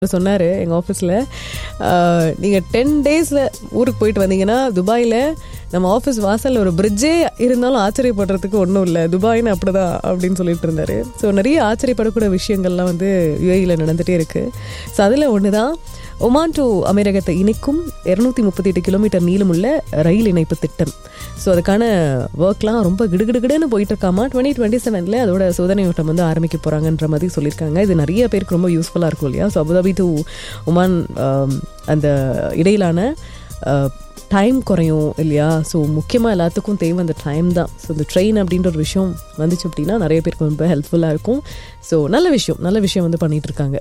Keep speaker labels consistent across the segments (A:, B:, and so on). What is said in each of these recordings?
A: சொன்னார் எங்கள் ஆஃபீஸில் நீங்கள் டென் டேஸில் ஊருக்கு போயிட்டு வந்தீங்கன்னா துபாயில் நம்ம ஆஃபீஸ் வாசலில் ஒரு பிரிட்ஜே இருந்தாலும் ஆச்சரியப்படுறதுக்கு ஒன்றும் இல்லை துபாய்னு அப்படிதான் அப்படின்னு சொல்லிட்டு இருந்தாரு ஸோ நிறைய ஆச்சரியப்படக்கூடிய விஷயங்கள்லாம் வந்து யுஏயில் நடந்துகிட்டே இருக்குது ஸோ அதில் ஒன்று தான் ஒமான் டு அமீரகத்தை இணைக்கும் இரநூத்தி முப்பத்தி எட்டு கிலோமீட்டர் நீளமுள்ள ரயில் இணைப்பு திட்டம் ஸோ அதுக்கான ஒர்க்லாம் ரொம்ப கிடுகிடுகிடுன்னு போயிட்டு இருக்காமா டுவெண்ட்டி டுவெண்ட்டி செவனில் அதோட சோதனை ஓட்டம் வந்து ஆரம்பிக்க போகிறாங்கன்ற மாதிரி சொல்லியிருக்காங்க இது நிறைய பேருக்கு ரொம்ப யூஸ்ஃபுல்லாக இருக்கும் இல்லையா ஸோ அபுதாபி டு ஒமான் ஆம், அந்த இடையிலான டைம் குறையும் இல்லையா ஸோ முக்கியமாக எல்லாத்துக்கும் தேவை அந்த டைம் தான் ஸோ இந்த ட்ரெயின் அப்படின்ற ஒரு விஷயம் வந்துச்சு அப்படின்னா நிறைய பேருக்கு ரொம்ப ஹெல்ப்ஃபுல்லாக இருக்கும் ஸோ நல்ல விஷயம் நல்ல விஷயம் வந்து பண்ணிட்டு இருக்காங்க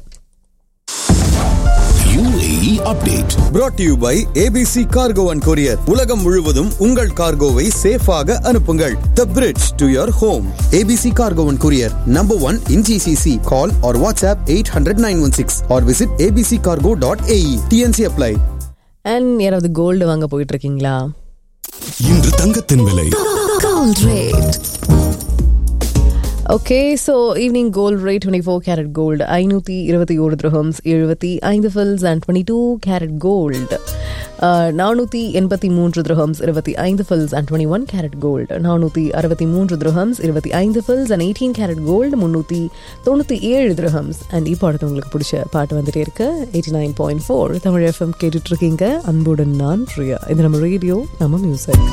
B: UAE update.
C: brought to you by ABC Cargo and Courier. உலகம் முழுவதும் உங்கள் கார்கோவை சேஃபாக அனுப்புங்கள் The bridge to your home. ABC Cargo and Courier. Number one in GCC. Call or WhatsApp 800-916 or visit abccargo.ae. TNC apply.
A: And யாராவது gold வாங்க போயிட்டு இருக்கீங்களா
B: இன்று தங்கத்தின் விலை
D: Gold rate.
A: Okay so evening gold rate twenty four carat gold ஐநூற்றி இருபத்தி ஒரு திரஹம்ஸ் எழுபத்தி ஐந்து fils and twenty two carat gold நானூற்றி எண்பத்தி மூன்று திரஹம்ஸ் இருபத்தி ஐந்து fils and twenty one carat gold நானூற்றி அறுபத்தி மூன்று திரஹம்ஸ் இருபத்தி ஐந்து fils and eighteen carat gold முந்நூற்றி தொண்ணூற்றி ஏழு திரஹம்ஸ் அண்ட் இப்போ அடுத்து உங்களுக்கு பிடிச்ச பாட்டு வந்துட்டே இருக்கு eighty nine point four Tamil FM கேட்டுட்டு இருக்கீங்க அன்புடன் நான் பிரியா இது நம்ம ரேடியோ நம்ம மியூசிக்